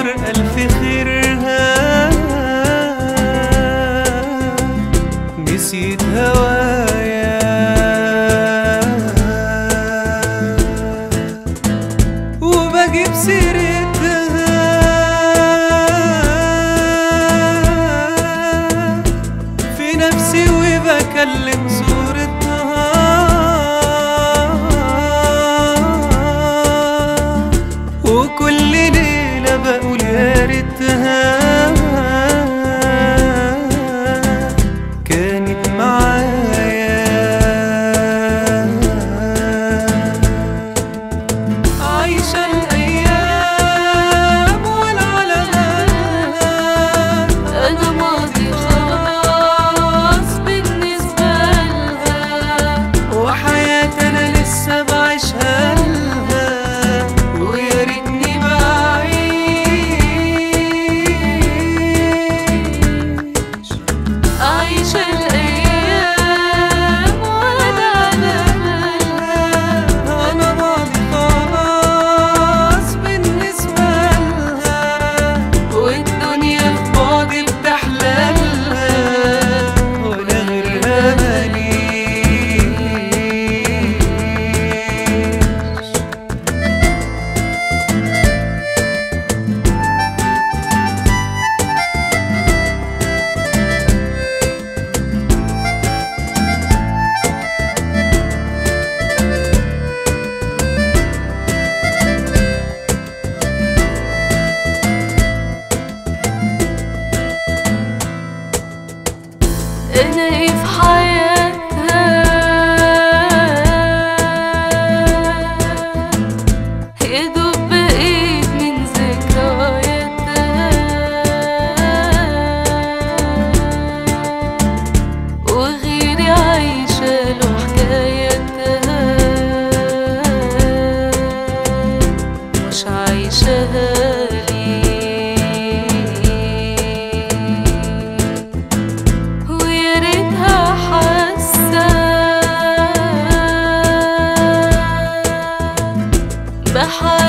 ألف خيرها نسيت هوايا وبجيب سيرتها في نفسي وبكلم صورتها وكل ليلة بقول يا ريتها كانت معايا عايشة الأيام والعلامات أنا ماضي خلاص بالنسبة لها وحياتي أنا لسه بعيشها لها ويا ريتني بعيش عايشة الأيام وأنا على بالها أنا ماضي خلاص بالنسبة لها والدنيا في بعدي بتحللها ولا غيرها ماليش أنا إيه في حياتها يا دوب بقيت من ذكرياتها وغيري عايشة له حكايتها مش عايشاها ليه ويا ريتها حاسة بحال